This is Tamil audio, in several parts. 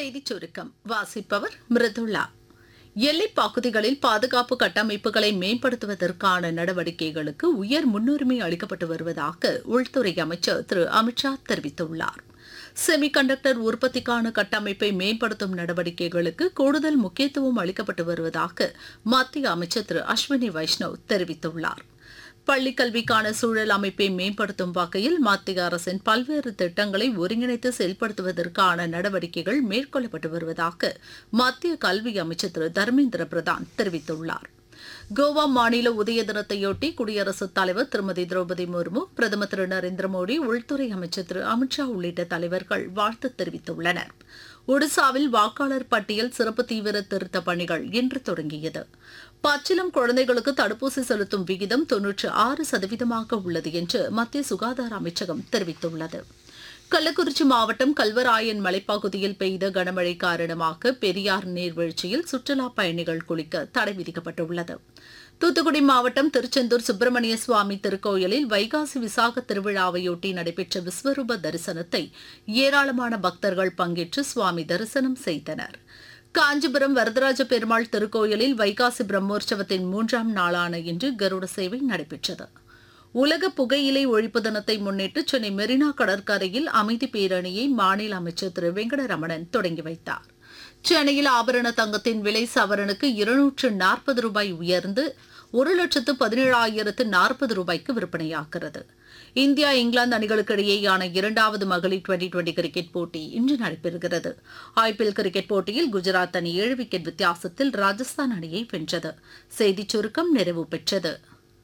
செய்திச் சுருக்கம் வாசிப்பவர் மிருதுளா எல்லைப் பகுதிகளில் பாதுகாப்பு கட்டமைப்புகளை மேம்படுத்துவதற்கான நடவடிக்கைகளுக்கு உயர் முன்னுரிமை அளிக்கப்பட்டு வருவதாக உள்துறை அமைச்சர் திரு அமித்ஷா தெரிவித்துள்ளார் செமிகண்டக்டர் உற்பத்திக்கான கட்டமைப்பை மேம்படுத்தும் நடவடிக்கைகளுக்கு கூடுதல் முக்கியத்துவம் அளிக்கப்பட்டு வருவதாக மத்திய அமைச்சர் திரு அஸ்வினி வைஷ்ணவ் தெரிவித்துள்ளார் பள்ளிக் கல்விக்கான சூழல் அமைப்பை மேம்படுத்தும் வகையில் மத்திய அரசின் பல்வேறு திட்டங்களை ஒருங்கிணைத்து செயல்படுத்துவதற்கான நடவடிக்கைகள் மேற்கொள்ளப்பட்டு வருவதாக மத்திய கல்வி அமைச்சர் திரு தர்மேந்திர பிரதான் தெரிவித்துள்ளார் கோவா மாநில உதய தினத்தையொட்டி குடியரசுத் தலைவர் திருமதி திரௌபதி முர்மு பிரதமர் திரு நரேந்திர மோடி உள்துறை அமைச்சர் திரு அமித்ஷா உள்ளிட்ட தலைவர்கள் வாழ்த்து தெரிவித்துள்ளனர் ஒடிசாவில் வாக்காளர் பட்டியல் சிறப்பு தீவிர திருத்த பணிகள் இன்று தொடங்கியது பச்சிலம் குழந்தைகளுக்கு தடுப்பூசி செலுத்தும் விகிதம் தொன்னூற்று ஆறு சதவீதமாக உள்ளது என்று மத்திய சுகாதார அமைச்சகம் தெரிவித்துள்ளது கள்ளக்குறிச்சி மாவட்டம் கல்வராயன் மலைப்பகுதியில் பெய்த கனமழை காரணமாக பெரியார் நீர்வீழ்ச்சியில் சுற்றுலா பயணிகள் குளிக்க தடை விதிக்கப்பட்டுள்ளது தூத்துக்குடி மாவட்டம் திருச்செந்தூர் சுப்பிரமணிய சுவாமி திருக்கோயிலில் வைகாசி விசாக திருவிழாவையொட்டி நடைபெற்ற விஸ்வரூப தரிசனத்தை ஏராளமான பக்தர்கள் பங்கேற்று சுவாமி தரிசனம் செய்தனர் காஞ்சிபுரம் வரதராஜ பெருமாள் திருக்கோயிலில் வைகாசி பிரம்மோற்சவத்தின் மூன்றாம் நாளான இன்று கருட சேவை நடைபெற்றது உலக புகையிலை ஒழிப்பு தினத்தை முன்னிட்டு சென்னை மெரினா கடற்கரையில் அமைதி பேரணியை மாநில அமைச்சர் திரு வெங்கடரமணன் தொடங்கி வைத்தார் சென்னையில் ஆபரண தங்கத்தின் விலை சவரனுக்கு இருநூற்று நாற்பது ரூபாய் உயர்ந்து ஒரு லட்சத்து பதினேழாயிரத்து நாற்பது ரூபாய்க்கு விற்பனையாகிறது இந்தியா இங்கிலாந்து அணிகளுக்கு இடையேயான இரண்டாவது மகளிர் டுவெண்டி டுவெண்டி கிரிக்கெட் போட்டி இன்று நடைபெறுகிறது ஐபிஎல் கிரிக்கெட் போட்டியில் குஜராத் அணி ஏழு விக்கெட் வித்தியாசத்தில் ராஜஸ்தான் அணியை வென்றது செய்திச் சுருக்கம் நிறைவு பெற்றது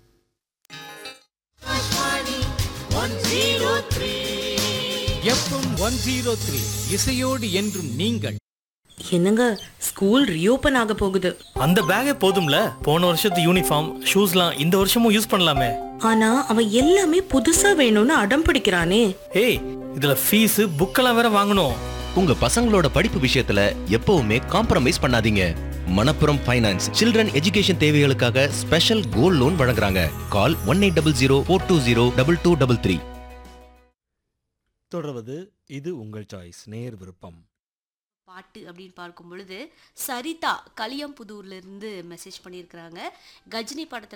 எஃப்எம் ஒன் ஜீரோ த்ரீ இசையோடு என்றும் நீங்கள் என்னங்க ஸ்கூல் ரீஓபன் ஆக போகுது அந்த பேக்கே போதும்ல போன வருஷத்து யூனிஃபார்ம் ஷூஸ்லாம் இந்த வருஷமும் யூஸ் பண்ணலாமே ஆனா அவன் எல்லாமே புதுசா வேணும்னு அடம் பிடிக்கிறானே ஏய் இதுல ஃபீஸ் புக்கெல்லாம் வேற வாங்கணும் உங்க பசங்களோட படிப்பு விஷயத்துல எப்பவுமே காம்ப்ரமைஸ் பண்ணாதீங்க மணப்புரம் ஃபைனான்ஸ் சில்ட்ரன் எஜுகேஷன் தேவைகளுக்காக ஸ்பெஷல் கோல்ட் லோன் வழங்குறாங்க call one eight double zero four two zero double two double three தொடர்வது இது உங்கள் சாய்ஸ் நேர் விருப்பம் பாட்டு அப்படின்னு பார்க்கும் பொழுது சரிதா கலியம்புதூர்ல இருந்து மெசேஜ் பண்ணியிருக்கிறாங்க கஜினி படத்துல